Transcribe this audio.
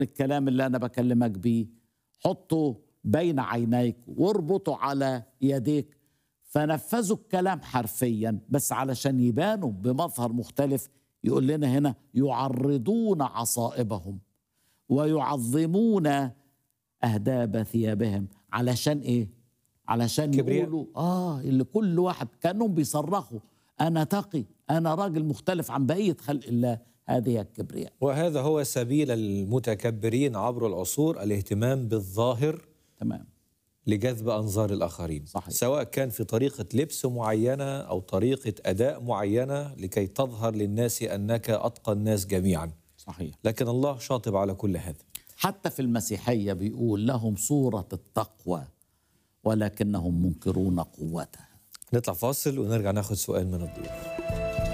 الكلام اللي انا بكلمك بيه حطه بين عينيك واربطه على يديك فنفذوا الكلام حرفيا بس علشان يبانوا بمظهر مختلف يقول لنا هنا يعرضون عصائبهم ويعظمون اهداب ثيابهم علشان ايه علشان كبرياء. يقولوا اه اللي كل واحد كانهم بيصرخوا انا تقي انا راجل مختلف عن بقيه خلق الله هذه الكبرياء وهذا هو سبيل المتكبرين عبر العصور الاهتمام بالظاهر تمام لجذب انظار الاخرين صحيح. سواء كان في طريقه لبس معينه او طريقه اداء معينه لكي تظهر للناس انك اتقى الناس جميعا صحيح لكن الله شاطب على كل هذا حتى في المسيحيه بيقول لهم صوره التقوى ولكنهم منكرون قوتها نطلع فاصل ونرجع ناخد سؤال من الضيوف